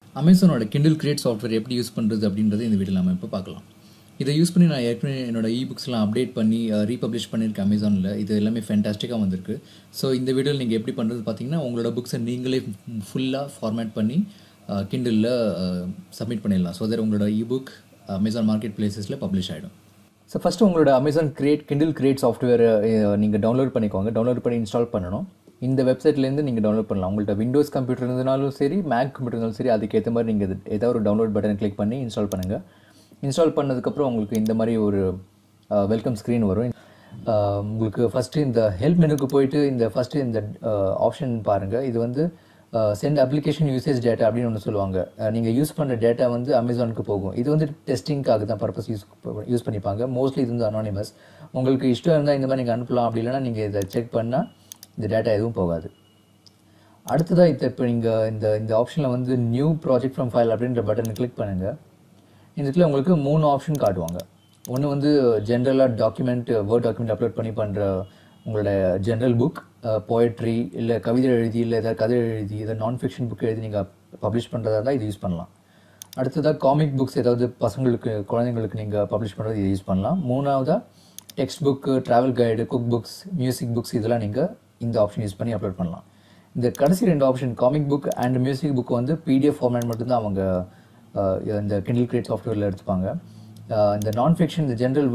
அமேசானோட Kindle create software எப்படி use பண்ணுறது அப்படின்றத இந்த வீடியோ நம்ம இப்போ பார்க்கலாம் இதை யூஸ் பண்ணி நான் ஏற்கனவே என்னோட இ புக்ஸ்லாம் அப்டேட் பண்ணி ரீபப்ளிஷ் பண்ணியிருக்கேன் அமேசானில் இது எல்லாமே ஃபேன்டாஸ்டிக்காக வந்திருக்கு ஸோ இந்த வீடியோவில் நீங்கள் எப்படி பண்ணுறது பார்த்தீங்கன்னா உங்களோட புக்ஸை நீங்களே ஃபுல்லாக ஃபார்மேட் பண்ணி கிண்டிலில் சப்மிட் பண்ணிடலாம் ஸோ தட் உங்களோட இ புக் அமேசான் மார்க்கெட் பிளேசஸில் பப்ளிஷ் ஆகிடும் ஸோ ஃபஸ்ட்டு உங்களோட Amazon create Kindle create software நீங்கள் டவுன்லோட் பண்ணிக்கோங்க டவுன்லோட் பண்ணி இன்ஸ்டால் பண்ணணும் இந்த வெப்சைட்லேருந்து நீங்கள் டவுன்லோட் பண்ணலாம் உங்கள்கிட்ட விண்டோஸ் கம்ப்யூட்டர் இருந்தாலும் சரி மேக் கம்ப்யூட்டர் இருந்தாலும் சரி அதுக்கேற்ற மாதிரி நீங்கள் ஏதாவது ஒரு டவுன்லோட் பட்டன் கிளிக் பண்ணி இன்ஸ்டால் பண்ணுங்கள் இன்ஸ்டால் பண்ணதுக்கப்புறம் உங்களுக்கு இந்த மாதிரி ஒரு வெல்கம் ஸ்க்ரீன் வரும் உங்களுக்கு ஃபஸ்ட்டு இந்த ஹெல்ப் மெனுக்கு போயிட்டு இந்த ஃபஸ்ட்டு இந்த ஆப்ஷன் பாருங்கள் இது வந்து சென்ட் அப்ளிகேஷன் யூசேஜ் டேட்டா அப்படின்னு ஒன்று சொல்லுவாங்க நீங்கள் யூஸ் பண்ணுற டேட்டா வந்து அமேசானுக்கு போகும் இது வந்து டெஸ்டிங்காக தான் பர்பஸ் யூஸ் யூஸ் பண்ணிப்பாங்க மோஸ்ட்லி இது வந்து அனானிமஸ் உங்களுக்கு இஷ்டம் இருந்தால் இந்த மாதிரி நீங்கள் அனுப்பலாம் அப்படி இல்லைனா நீங்கள் இதை செக் பண்ணால் இந்த டேட்டா எதுவும் போகாது அடுத்ததாக இப்போ இப்போ நீங்கள் இந்த இந்த ஆப்ஷனில் வந்து நியூ ப்ராஜெக்ட் ஃப்ரம் ஃபைல் அப்படின்ற பட்டனை கிளிக் பண்ணுங்கள் இதுக்குள்ள உங்களுக்கு மூணு ஆப்ஷன் காட்டுவாங்க ஒன்று வந்து ஜென்ரலாக டாக்குமெண்ட் வேர்ட் டாக்குமெண்ட் அப்லோட் பண்ணி பண்ணுற உங்களோட ஜென்ரல் புக் போயட்ரி இல்லை கவிதை எழுதி இல்லை ஏதாவது கதை எழுதி ஏதாவது நான் ஃபிக்ஷன் புக் எழுதி நீங்கள் பப்ளிஷ் பண்ணுறதா இருந்தால் இது யூஸ் பண்ணலாம் அடுத்ததாக காமிக் புக்ஸ் ஏதாவது பசங்களுக்கு குழந்தைங்களுக்கு நீங்கள் பப்ளிஷ் பண்ணுறது இது யூஸ் பண்ணலாம் மூணாவதாக text book travel guide cook books music books இதெல்லாம் நீங்கள் இந்த ஆப்ஷன் யூஸ் பண்ணி அப்லோட் பண்ணலாம் இந்த கடைசி ரெண்டு option comic book and music book வந்து பிடிஎஃப் ஃபார்மேட் மட்டும்தான் அவங்க இந்த கிண்டில் கிரியேட் சாஃப்ட்வேரில் எடுத்துப்பாங்க இந்த நான் ஃபிக்ஷன் இந்த ஜென்ரல்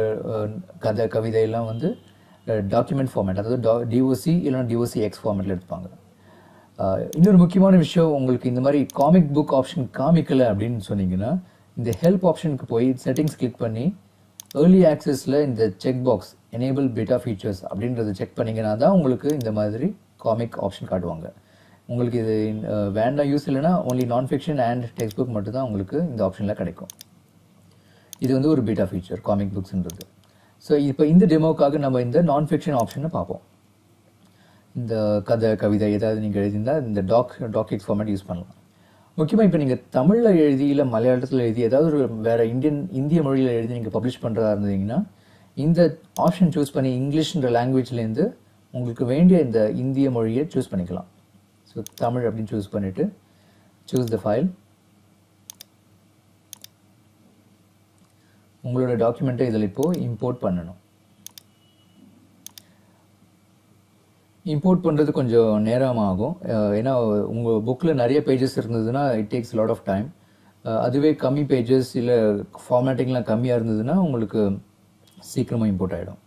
கதை கவிதை எல்லாம் வந்து டாக்குமெண்ட் ஃபார்மேட் அதாவது டா டிஓசி இல்லைனா டிஓசி எக்ஸ் ஃபார்மேட்டில் எடுத்துப்பாங்க இன்னொரு முக்கியமான விஷயம் உங்களுக்கு இந்த மாதிரி காமிக் புக் ஆப்ஷன் காமிக்கலை அப்படின்னு சொன்னீங்கன்னா இந்த ஹெல்ப் ஆப்ஷனுக்கு போய் செட்டிங்ஸ் கிளிக் பண்ணி ஏர்லி ஆக்சஸில் இந்த check box enable beta features அப்படின்றத செக் பண்ணிங்கன்னா தான் உங்களுக்கு இந்த மாதிரி காமிக் ஆப்ஷன் காட்டுவாங்க உங்களுக்கு இது வேண்டாம் யூஸ் இல்லைனா ஒன்லி நான் ஃபிக்ஷன் அண்ட் டெக்ஸ்ட் புக் மட்டும் தான் உங்களுக்கு இந்த ஆப்ஷனில் கிடைக்கும் இது வந்து ஒரு பீட்டா ஃபீச்சர் காமிக் புக்ஸ்ன்றது ஸோ இப்போ இந்த டெமோக்காக நம்ம இந்த நான் ஃபிக்ஷன் ஆப்ஷனை பார்ப்போம் இந்த கதை கவிதை ஏதாவது நீங்கள் எழுதியிருந்தால் இந்த டாக் டாக்எக்ஸ் ஃபார்மேட் யூஸ் பண்ணலாம் முக்கியமாக இப்போ நீங்கள் தமிழில் எழுதி இல்லை மலையாளத்தில் எழுதி ஏதாவது ஒரு வேறு இந்தியன் இந்திய மொழியில் எழுதி நீங்கள் பப்ளிஷ் பண்ணுறதா இருந்தீங்கன்னா இந்த ஆப்ஷன் சூஸ் பண்ணி இங்கிலீஷ்ன்ற லாங்குவேஜ்லேருந்து உங்களுக்கு வேண்டிய இந்த இந்திய மொழியை சூஸ் பண்ணிக்கலாம் ஸோ தமிழ் அப்படின்னு சூஸ் பண்ணிவிட்டு சூஸ் த ஃபைல் உங்களோட டாக்குமெண்ட்டை இதில் இப்போது இம்போர்ட் பண்ணணும் இம்போர்ட் பண்ணுறது கொஞ்சம் நேரம் ஆகும் ஏன்னா உங்கள் புக்கில் நிறைய பேஜஸ் இருந்ததுன்னா it takes lot of time அதுவே கம்மி பேஜஸ் இல்லை ஃபார்மேட்டிங்லாம் கம்மியாக இருந்ததுன்னா உங்களுக்கு சீக்கிரமாக இம்போர்ட் ஆகிடும்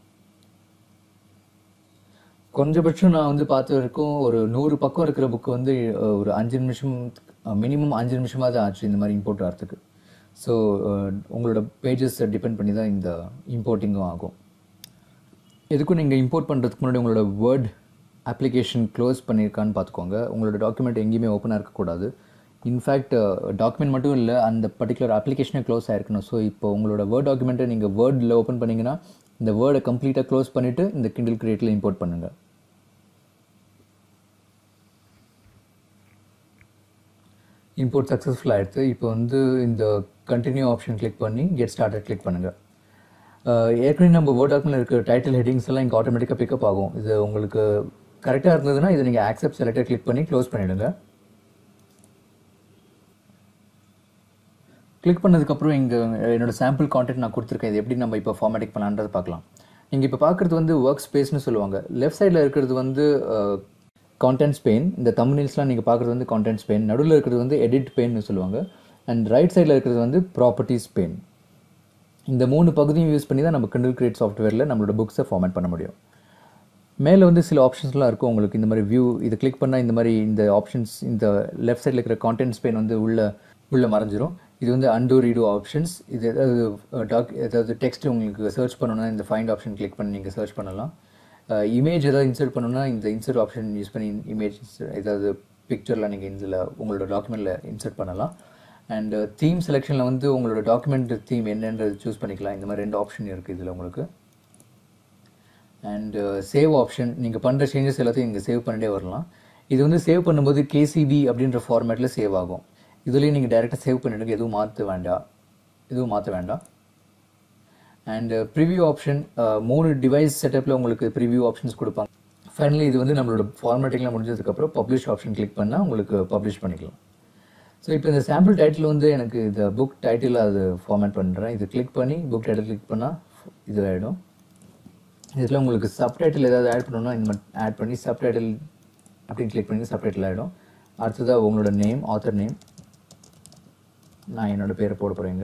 குறைஞ்சபட்சம் நான் வந்து பார்த்த வரைக்கும் ஒரு நூறு பக்கம் இருக்கிற புக்கு வந்து ஒரு அஞ்சு நிமிஷம் மினிமம் அஞ்சு நிமிஷமாக தான் ஆச்சு இந்த மாதிரி இம்போர்ட் ஆகிறதுக்கு ஸோ உங்களோட பேஜஸ் டிபெண்ட் பண்ணி தான் இந்த இம்போர்ட்டிங்கும் ஆகும் எதுக்கும் நீங்கள் இம்போர்ட் பண்ணுறதுக்கு முன்னாடி உங்களோட வேர்ட் அப்ளிகேஷன் க்ளோஸ் பண்ணியிருக்கான்னு பார்த்துக்கோங்க உங்களோட டாக்குமெண்ட் எங்கேயுமே ஓப்பனாக இருக்கக்கூடாது இன்ஃபேக்ட் டாக்குமெண்ட் மட்டும் இல்லை அந்த பர்டிகுலர் அப்ளிகேஷனே க்ளோஸ் ஆயிருக்கணும் ஸோ இப்போ உங்களோட வேர்ட் டாக்குமெண்ட்டை நீங்கள் வேர்டில் ஓப்பன் பண்ணிங்கன்னா இந்த வேர்டை கம்ப்ளீட்டாக க்ளோஸ் பண்ணிவிட்டு இந்த கிண்டில் கிரியேட்டில் இம்போர்ட் பண்ணுங்கள் இம்போர்ட் சக்ஸஸ்ஃபுல் ஆகிடுது இப்போ வந்து இந்த கண்டினியூ ஆப்ஷன் கிளிக் பண்ணி கெட் ஸ்டார்டட் கிளிக் பண்ணுங்கள் ஏற்கனவே நம்ம வேர்ட் டாக்குமெண்ட் இருக்கிற டைட்டில் ஹெட்டிங்ஸ் எல்லாம் இங்கே ஆட்டோமேட்டிக்காக பிக்கப் ஆகும் இது உங்களுக்கு கரெக்டாக இருந்ததுன்னா இதை நீங்கள் ஆக்செப்ட் செலக்டர் கிளிக் பண்ணி க்ளோஸ் பண்ணிவிடுங்க கிளிக் பண்ணதுக்கப்புறம் இங்கே என்னோடய சாம்பிள் கான்டென்ட் நான் கொடுத்துருக்கேன் இது எப்படி நம்ம இப்போ ஃபார்மேட்டிக் பண்ணலான்றது பார்க்கலாம் நீங்கள் இப்போ பார்க்குறது வந்து ஒர்க் ஸ்பேஸ்னு சொல்லுவாங்க லெஃப்ட் சைடில் இருக்கிறது வந்து கான்டென்ட்ஸ் பெயின் இந்த தம்னில்ஸ்லாம் நீங்கள் பார்க்குறது வந்து கான்டென்ட்ஸ் பெயின் நடுவில் இருக்கிறது வந்து எடிட் பெயின்னு சொல்லுவாங்க அண்ட் ரைட் சைடில் இருக்கிறது வந்து ப்ராப்பர்ட்டிஸ் பெயின் இந்த மூணு பகுதியும் யூஸ் பண்ணி தான் நம்ம கிண்டில் கிரியேட் சாஃப்ட்வேரில் நம்மளோட புக்ஸை ஃபார்மேட் பண்ண முடியும் மேலே வந்து சில ஆப்ஷன்ஸ்லாம் இருக்கும் உங்களுக்கு இந்த மாதிரி வியூ இதை கிளிக் பண்ணால் இந்த மாதிரி இந்த ஆப்ஷன்ஸ் இந்த லெஃப்ட் சைடில் இருக்கிற கான்டென்ட்ஸ் பெயின் வந்து உள்ள உள்ளே மறைஞ்சிரும் இது வந்து அண்டோ ரீடோ ஆப்ஷன்ஸ் இது ஏதாவது டாக் ஏதாவது டெக்ஸ்ட் உங்களுக்கு சர்ச் பண்ணணும்னா இந்த ஃபைண்ட் ஆப்ஷன் கிளிக் பண்ணி நீங்கள் சர்ச் பண்ணலாம் இமேஜ் ஏதாவது இன்சர்ட் பண்ணணும்னா இந்த இன்சர்ட் ஆப்ஷன் யூஸ் பண்ணி இமேஜ் ஏதாவது பிக்சர்லாம் நீங்கள் இதில் உங்களோட டாக்குமெண்ட்டில் இன்சர்ட் பண்ணலாம் அண்ட் தீம் செலெக்ஷனில் வந்து உங்களோட டாக்குமெண்ட் தீம் என்னன்றது சூஸ் பண்ணிக்கலாம் இந்த மாதிரி ரெண்டு ஆப்ஷன் இருக்குது இதில் உங்களுக்கு அண்ட் சேவ் ஆப்ஷன் நீங்கள் பண்ணுற சேஞ்சஸ் எல்லாத்தையும் இங்கே சேவ் பண்ணிட்டே வரலாம் இது வந்து சேவ் பண்ணும்போது கேசிபி அப்படின்ற ஃபார்மேட்டில் சேவ் ஆகும் இதுலேயும் நீங்கள் டைரெக்டாக சேவ் பண்ணிவிடுங்க எதுவும் மாற்ற வேண்டாம் எதுவும் மாற்ற வேண்டாம் அண்ட் ப்ரிவியூ ஆப்ஷன் மூணு டிவைஸ் செட்டப்பில் உங்களுக்கு ப்ரிவியூ ஆப்ஷன்ஸ் கொடுப்பாங்க ஃபைனலி இது வந்து நம்மளோட ஃபார்மேட்டிங்லாம் முடிஞ்சதுக்கப்புறம் பப்ளிஷ் ஆப்ஷன் கிளிக் பண்ணால் உங்களுக்கு பப்ளிஷ் பண்ணிக்கலாம் ஸோ இப்போ இந்த சாம்பிள் டைட்டில் வந்து எனக்கு இந்த புக் டைட்டில் அது ஃபார்மேட் பண்ணுறேன் இது கிளிக் பண்ணி புக் டைட்டில் கிளிக் பண்ணால் இது ஆகிடும் இதில் உங்களுக்கு சப்டைட்டில் ஏதாவது ஆட் பண்ணணும்னா இந்த மாதிரி ஆட் பண்ணி சப்டைட்டில் அப்படின்னு கிளிக் பண்ணி சப்டைட்டில் ஆகிடும் அடுத்ததாக உங்களோட நேம் ஆத்தர் நேம் நான் என்னோடய பேரை போட போகிறேங்க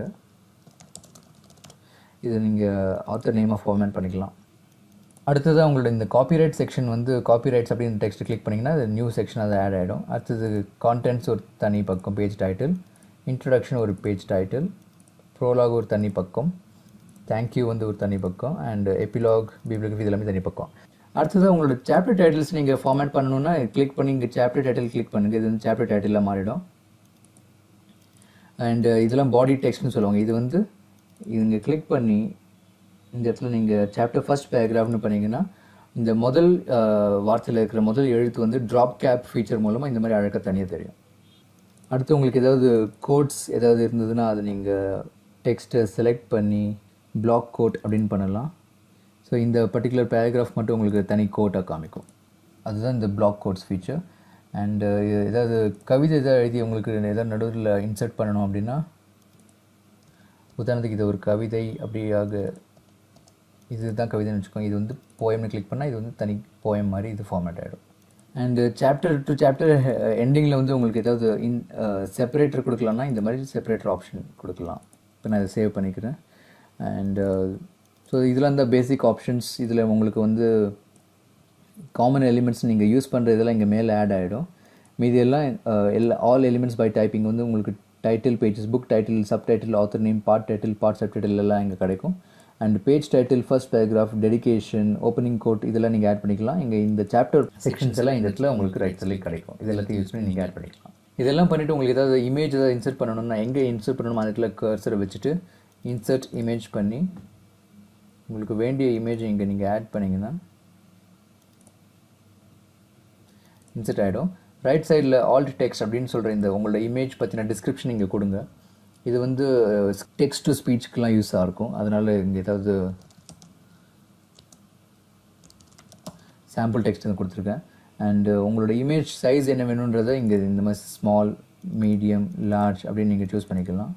இது நீங்கள் ஆத்தர் நேமாக ஃபார்மேட் பண்ணிக்கலாம் அடுத்ததாக உங்களோட இந்த காப்பிரைட் செக்ஷன் வந்து காப்பிரைட்ஸ் அப்படின்னு டெக்ஸ்ட் கிளிக் பண்ணிங்கன்னா அது நியூ செக்ஷன் அது ஆட் ஆகிடும் அடுத்தது கான்டென்ட்ஸ் ஒரு தனி பக்கம் பேஜ் டைட்டில் இன்ட்ரடக்ஷன் ஒரு பேஜ் டைட்டில் ப்ரோலாக் ஒரு தனி பக்கம் தேங்க்யூ வந்து ஒரு தனி பக்கம் அண்ட் எபிலாக் பிப்ளிக் இது எல்லாமே தனி பக்கம் அடுத்தது உங்களோட சாப்டர் டைட்டில்ஸ் நீங்கள் ஃபார்மேட் பண்ணணுன்னா கிளிக் பண்ணி இங்கே சாப்டர் டைட்டில் கிளிக் பண்ணுங்கள் இது வந்து சாப்டர் டைட்டிலாக மாறிடும் அண்டு இதெல்லாம் பாடி டெக்ஸ்ட்னு சொல்லுவாங்க இது வந்து இங்கே கிளிக் பண்ணி இந்த இடத்துல நீங்கள் சாப்டர் ஃபர்ஸ்ட் பேராகிராஃப்னு பண்ணீங்கன்னா இந்த முதல் வார்த்தையில் இருக்கிற முதல் எழுத்து வந்து ட்ராப் கேப் ஃபீச்சர் மூலமாக இந்த மாதிரி அழகாக தனியாக தெரியும் அடுத்து உங்களுக்கு ஏதாவது கோட்ஸ் ஏதாவது இருந்ததுன்னா அதை நீங்கள் டெக்ஸ்ட்டை செலக்ட் பண்ணி பிளாக் கோட் அப்படின்னு பண்ணலாம் ஸோ இந்த பர்டிகுலர் பேராகிராஃப் மட்டும் உங்களுக்கு தனி கோட்டாக காமிக்கும் அதுதான் இந்த பிளாக் கோட்ஸ் ஃபீச்சர் அண்டு ஏதாவது கவிதை எதாவது எழுதி உங்களுக்கு ஏதாவது நடுவில் இன்சர்ட் பண்ணணும் அப்படின்னா உதாரணத்துக்கு இது ஒரு கவிதை அப்படியாக இதுதான் கவிதைன்னு வச்சுக்கோங்க இது வந்து போயம்னு கிளிக் பண்ணால் இது வந்து தனி போயம் மாதிரி இது ஃபார்மேட் ஆகிடும் அண்டு சாப்டர் டு சாப்டர் எண்டிங்கில் வந்து உங்களுக்கு ஏதாவது இன் செப்பரேட்டர் கொடுக்கலாம்னா இந்த மாதிரி செப்பரேட்டர் ஆப்ஷன் கொடுக்கலாம் இப்போ நான் இதை சேவ் பண்ணிக்கிறேன் அண்டு ஸோ இதெல்லாம் இந்த பேசிக் ஆப்ஷன்ஸ் இதில் உங்களுக்கு வந்து காமன் எலிமெண்ட்ஸ் நீங்கள் யூஸ் பண்ணுற இதெல்லாம் இங்கே மேலே ஆட் ஆகிடும் மீதி எல்லாம் எல்லா ஆல் எலிமெண்ட்ஸ் பை டைப்பிங் வந்து உங்களுக்கு title pages book title sub title author name part title part sub title எல்லாம் இங்கே கிடைக்கும் and page title first paragraph dedication opening quote இதெல்லாம் நீங்கள் ஆட் பண்ணிக்கலாம் இங்கே இந்த சாப்டர் செக்ஷன்ஸ் எல்லாம் இந்த இடத்துல உங்களுக்கு ரைட் சைட்லேயே கிடைக்கும் இது எல்லாத்தையும் யூஸ் பண்ணி நீங்கள் ஆட் பண்ணிக்கலாம் இதெல்லாம் பண்ணிவிட்டு உங்களுக்கு ஏதாவது இமேஜ் ஏதாவது இன்சர்ட் பண்ணணும்னா எங்கே இன்சர்ட் பண்ணணுமோ அந்த இடத்துல கர்சரை வச்சுட்டு இன்சர்ட் இமேஜ் பண்ணி உங்களுக்கு வேண்டிய இமேஜ் இங்கே நீங்கள் ஆட் பண்ணிங்கன்னா இன்சர்ட் ஆகிடும் ரைட் சைடில் ஆல்ட் டெக்ஸ்ட் அப்படின்னு சொல்கிற இந்த உங்களோட இமேஜ் பற்றின டிஸ்கிரிப்ஷன் இங்கே கொடுங்க இது வந்து டெக்ஸ்ட் டு ஸ்பீச்சுக்கெலாம் யூஸாக இருக்கும் அதனால் இங்கே ஏதாவது சாம்பிள் டெக்ஸ்ட் வந்து கொடுத்துருக்கேன் அண்டு உங்களோட இமேஜ் சைஸ் என்ன வேணுன்றதை இங்கே இந்த மாதிரி ஸ்மால் மீடியம் லார்ஜ் அப்படின்னு நீங்கள் சூஸ் பண்ணிக்கலாம்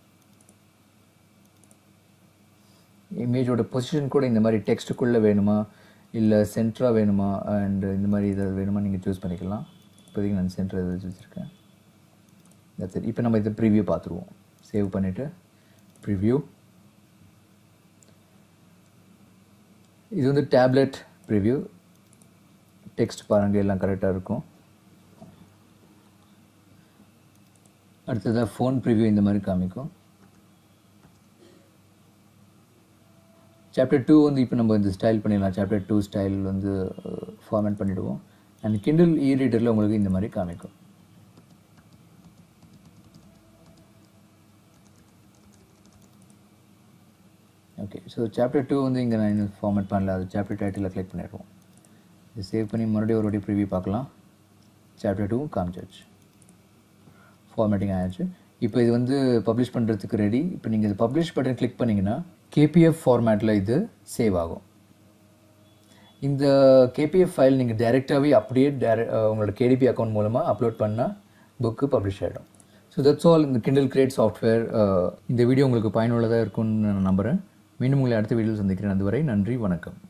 இமேஜோட பொசிஷன் கூட இந்த மாதிரி டெக்ஸ்ட்டுக்குள்ளே வேணுமா இல்லை சென்டராக வேணுமா அண்டு இந்த மாதிரி இதை வேணுமா நீங்கள் சூஸ் பண்ணிக்கலாம் இப்போதைக்கு நான் சென்டர் இதை வச்சுருக்கேன் தட்ஸ் இப்போ நம்ம இதை ப்ரிவ்யூ பார்த்துருவோம் சேவ் பண்ணிவிட்டு ப்ரிவ்யூ இது வந்து டேப்லெட் ப்ரிவ்யூ டெக்ஸ்ட் பாருங்கள் எல்லாம் கரெக்டாக இருக்கும் அடுத்ததாக ஃபோன் ப்ரிவ்யூ இந்த மாதிரி காமிக்கும் சாப்டர் டூ வந்து இப்போ நம்ம இந்த ஸ்டைல் பண்ணிடலாம் சாப்டர் டூ ஸ்டைல் வந்து ஃபார்மேட் பண்ணிவிடுவோம் அண்ட் கிண்டில் இ ரீடரில் உங்களுக்கு இந்த மாதிரி காமிக்கும் ஓகே ஸோ சாப்டர் டூ வந்து இங்கே நான் இன்னும் ஃபார்மேட் பண்ணல அது சாப்டர் டைட்டில் கிளிக் பண்ணிடுவோம் இது சேவ் பண்ணி மறுபடியும் ஒரு வாட்டி ப்ரிவியூ பார்க்கலாம் சாப்டர் டூ காமிச்சாச்சு ஃபார்மேட்டிங் ஆயிடுச்சு இப்போ இது வந்து பப்ளிஷ் பண்ணுறதுக்கு ரெடி இப்போ நீங்கள் இது பப்ளிஷ் பட்டன் கிளிக் பண்ணிங்கன்னா கேபிஎஃப் ஃபார்மேட்டில் இது சேவ் ஆகும் இந்த கேபிஎஃப் ஃபைல் நீங்கள் டைரெக்டாகவே அப்படியே டேர உங்களோட கேடிபி அக்கௌண்ட் மூலமாக அப்லோட் பண்ணால் புக்கு பப்ளிஷ் ஆகிடும் ஸோ தட்ஸ் ஆல் இந்த கிண்டல் கிரியேட் சாஃப்ட்வேர் இந்த வீடியோ உங்களுக்கு பயனுள்ளதாக இருக்கும்னு நான் நம்புகிறேன் மீண்டும் உங்களை அடுத்த வீடியோவில் சந்திக்கிறேன் அதுவரை நன்றி வணக்கம்